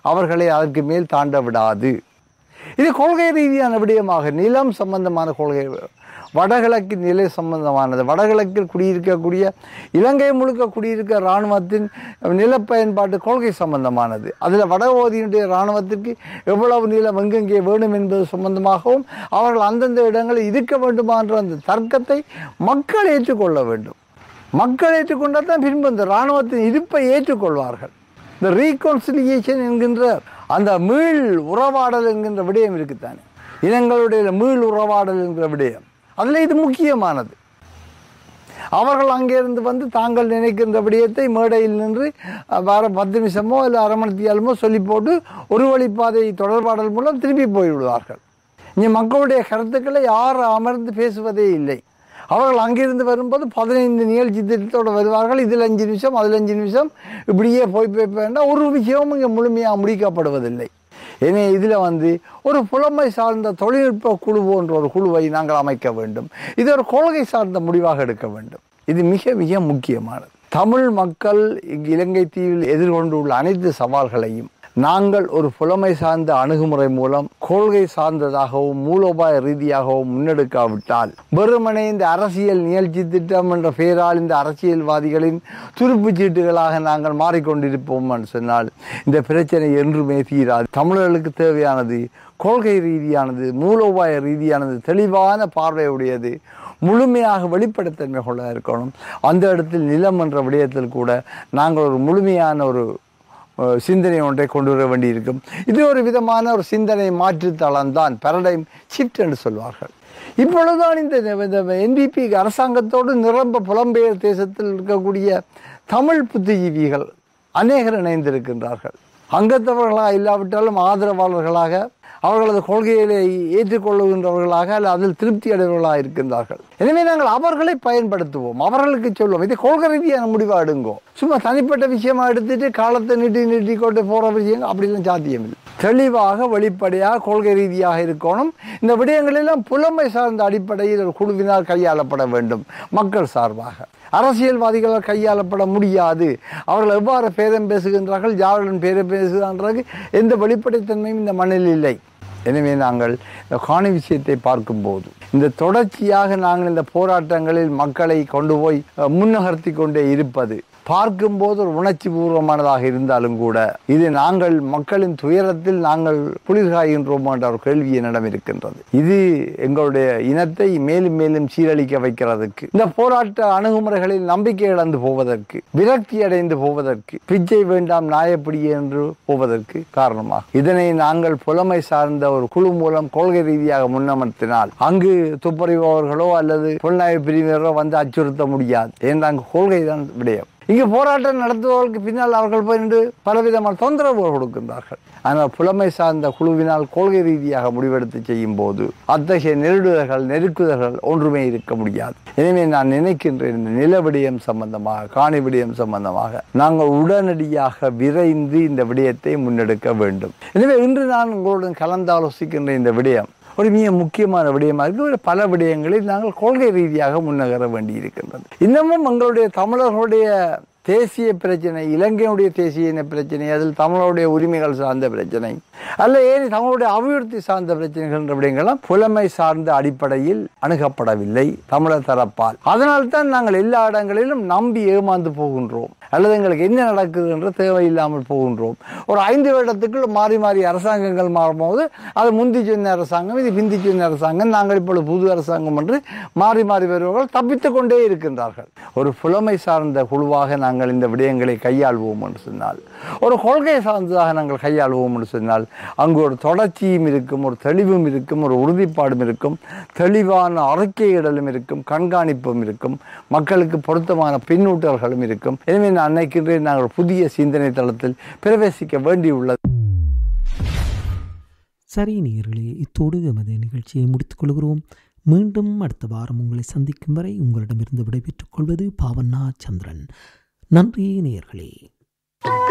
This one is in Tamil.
அவர்களை அதற்கு மேல் தாண்ட விடாது இது கொள்கை ரீதியான விடயமாக நிலம் சம்பந்தமான கொள்கை வடகிழக்கு நிலை சம்பந்தமானது வடகிழக்கில் குடியிருக்கக்கூடிய இலங்கை முழுக்க குடியிருக்க இராணுவத்தின் நில பயன்பாட்டு கொள்கை சம்பந்தமானது அதில் வடபகுதியினுடைய இராணுவத்திற்கு எவ்வளவு நிலம் எங்கெங்கே வேணும் என்பது சம்பந்தமாகவும் அவர்கள் அந்தந்த இடங்களில் இருக்க வேண்டுமா என்ற அந்த தர்க்கத்தை மக்கள் ஏற்றுக்கொள்ள வேண்டும் மக்கள் ஏற்றுக்கொண்டால் தான் பின்பு இந்த இராணுவத்தின் இருப்பை ஏற்றுக்கொள்வார்கள் இந்த ரீகன்சிலியேஷன் என்கின்ற அந்த மீள் உறவாடல் என்கின்ற விடயம் இருக்குத்தானே இனங்களுடைய மீள் உறவாடல் என்கிற விடயம் அதில் இது முக்கியமானது அவர்கள் அங்கிருந்து வந்து தாங்கள் நினைக்கின்ற விடயத்தை மேடையில் நின்று அஹ், வர பத்து நிமிஷமோ இல்லை அரை மணி நேரமோ சொல்லி போட்டு ஒரு வழிப்பாதை தொடர்பாடல் மூலம் திருப்பி போய்விடுவார்கள் இங்கே மக்களுடைய கருத்துக்களை யாரும் அமர்ந்து பேசுவதே இல்லை அவர்கள் அங்கிருந்து வரும்போது பதினைந்து நிகழ்ச்சி திட்டத்தோடு வருவார்கள் இதில் அஞ்சு நிமிஷம் அதில் அஞ்சு நிமிஷம் இப்படியே போய் போய் வேண்டாம் ஒரு விஷயமும் இங்கே முழுமையாக முடிக்கப்படுவதில்லை எனவே இதில் வந்து ஒரு புலமை சார்ந்த தொழில்நுட்ப குழு போன்ற ஒரு குழுவை நாங்கள் அமைக்க வேண்டும் இது ஒரு கொள்கை சார்ந்த முடிவாக எடுக்க வேண்டும் இது மிக மிக முக்கியமானது தமிழ் மக்கள் இங்கு இலங்கை தீவில் எதிர்கொண்டுள்ள அனைத்து சவால்களையும் நாங்கள் ஒரு புலமை சார்ந்த அணுகுமுறை மூலம் கொள்கை சார்ந்ததாகவும் மூலோபாய ரீதியாகவும் முன்னெடுக்காவிட்டால் வெறுமனே இந்த அரசியல் நிகழ்ச்சி திட்டம் என்ற பெயரால் இந்த அரசியல்வாதிகளின் துருப்புச் சீட்டுகளாக நாங்கள் மாறிக்கொண்டிருப்போம் என்று சொன்னால் இந்த பிரச்சனை என்றுமே தீராது தமிழர்களுக்கு தேவையானது கொள்கை ரீதியானது மூலோபாய ரீதியானது தெளிவான பார்வையுடையது முழுமையாக வெளிப்படைத்தன்மை கொள்ள இருக்கணும் அந்த இடத்தில் நிலம் என்ற விடயத்தில் கூட நாங்கள் ஒரு முழுமையான ஒரு அஹ், சிந்தனை ஒன்றை கொண்டு வர வேண்டியிருக்கும் இது ஒரு விதமான ஒரு சிந்தனை மாற்றுத்தளம் தான் பேரடைம் ஷிஃப்ட் என்று சொல்வார்கள் இப்பொழுதுதான் இந்த இந்த என்பிபி அரசாங்கத்தோடு நிரம்ப புலம்பெயர் தேசத்தில் இருக்கக்கூடிய தமிழ் புத்திஜீவிகள் அநேகர் இணைந்திருக்கின்றார்கள் அங்கத்தவர்களாக இல்லாவிட்டாலும் ஆதரவாளர்களாக அவர்களது கொள்கைகளை ஏற்றுக்கொள்ளுகின்றவர்களாக அல்ல அதில் திருப்தி அடைவர்களாக இருக்கின்றார்கள் எனவே நாங்கள் அவர்களை பயன்படுத்துவோம் அவர்களுக்கு சொல்லுவோம் இது கொள்கை ரீதியான முடிவா எடுங்கோ சும்மா தனிப்பட்ட விஷயமா எடுத்துட்டு காலத்தை நீட்டி நீட்டி கொண்டு போற விஷயம் அப்படிலாம் சாத்தியம் இல்லை தெளிவாக வெளிப்படையாக கொள்கை ரீதியாக இருக்கணும் இந்த விடயங்களெல்லாம் புலமை சார்ந்த அடிப்படையில் ஒரு குழுவினால் கையாளப்பட வேண்டும் மக்கள் சார்பாக அரசியல்வாதிகளால் கையாளப்பட முடியாது அவர்கள் எவ்வாறு பேரம் பேசுகின்றார்கள் யாருடன் பேரம் பேசுகின்றார்கள் எந்த வெளிப்படைத்தன்மையும் இந்த மண்ணில் இல்லை எனவே நாங்கள் இந்த காணி விஷயத்தை பார்க்கும்போது இந்த தொடர்ச்சியாக நாங்கள் இந்த போராட்டங்களில் மக்களை கொண்டு போய் அஹ், முன்னகர்த்தி கொண்டே இருப்பது பார்க்கும்போது ஒரு உணர்ச்சி பூர்வமானதாக இருந்தாலும் கூட இது நாங்கள் மக்களின் துயரத்தில் நாங்கள் குளிர்காய்கின்றோம் என்ற ஒரு கேள்வி என்னிடம் இருக்கின்றது இது எங்களுடைய இனத்தை மேலும் மேலும் சீரழிக்க வைக்கிறதுக்கு இந்த போராட்ட அணுகுமுறைகளில் நம்பிக்கை இழந்து போவதற்கு விரக்தி அடைந்து போவதற்கு பிச்சை வேண்டாம் நாயப்பிடி என்று போவதற்கு காரணமாக இதனை நாங்கள் புலமை சார்ந்த ஒரு குழு மூலம் கொள்கை ரீதியாக முன்னமர்த்தினால் அங்கு துப்பறிபவர்களோ அல்லது புலனாய்வு பிரிவினரோ வந்து அச்சுறுத்த முடியாது ஏன் அங்கு கொள்கை தான் விடயம் இங்கு போராட்டம் நடத்துபவர்களுக்கு பின்னால் அவர்கள் போய் நின்று பலவிதமான தொந்தரவுகள் கொடுக்கின்றார்கள் ஆனால் புலமை சார்ந்த குழுவினால் கொள்கை ரீதியாக முடிவெடுத்து செய்யும் போது அத்தகைய நெருடுதல்கள் நெருக்குதல்கள் ஒன்றுமே இருக்க முடியாது எனவே நான் நினைக்கின்றேன் இந்த நில விடயம் சம்பந்தமாக காணி விடயம் சம்பந்தமாக நாங்கள் உடனடியாக விரைந்து இந்த விடயத்தை முன்னெடுக்க வேண்டும் எனவே இன்று நான் உங்களுடன் கலந்தாலோசிக்கின்ற இந்த விடயம் ஒரு மிக முக்கியமான விடயமாக இருக்கு பல விடயங்களில் நாங்கள் கொள்கை ரீதியாக முன்னகர வேண்டியிருக்கின்றது இன்னமும் எங்களுடைய தமிழர்களுடைய தேசிய பிரச்சனை இலங்கையுடைய தேசிய இன பிரச்சனை அதில் தமிழருடைய உரிமைகள் சார்ந்த பிரச்சனை அல்ல ஏன் தமிழுடைய அபிவிருத்தி சார்ந்த பிரச்சனைகள் என்ற விடயங்களும் புலமை சார்ந்த அடிப்படையில் அணுகப்படவில்லை தமிழர் தரப்பால் அதனால் தான் நாங்கள் எல்லா இடங்களிலும் நம்பி ஏமாந்து போகின்றோம் அல்லது எங்களுக்கு என்ன நடக்குது என்ற தேவையில்லாமல் போகின்றோம் ஒரு ஐந்து வருடத்துக்குள் மாறி மாறி அரசாங்கங்கள் மாறும்போது அது முந்தி சொன்ன அரசாங்கம் இது பிந்தி சொன்ன அரசாங்கம் நாங்கள் இப்பொழுது புது அரசாங்கம் என்று மாறி மாறி வருபவர்கள் தப்பித்துக் கொண்டே இருக்கின்றார்கள் ஒரு புலமை சார்ந்த குழுவாக நாங்கள் இந்த விடயங்களை கையாள்வோம் என்று சொன்னால் ஒரு கொள்கை சார்ந்ததாக நாங்கள் கையாள்வோம் என்று சொன்னால் அங்கு ஒரு தொடர்ச்சியும் இருக்கும் ஒரு தெளிவும் இருக்கும் ஒரு உறுதிப்பாடும் இருக்கும் தெளிவான அறிக்கையிடலும் இருக்கும் கண்காணிப்பும் இருக்கும் மக்களுக்கு பொருத்தமான பின்னூட்டல்களும் இருக்கும் எனவே நான் நினைக்கின்றேன் நாங்கள் புதிய சிந்தனை தளத்தில் பிரவேசிக்க வேண்டியுள்ளது சரி நேயர்களே இத்தோடு எமது நிகழ்ச்சியை முடித்துக் கொள்கிறோம் மீண்டும் அடுத்த வாரம் உங்களை சந்திக்கும் வரை உங்களிடமிருந்து விடைபெற்றுக் கொள்வது பாவண்ணா சந்திரன் நன்றி நேயர்களே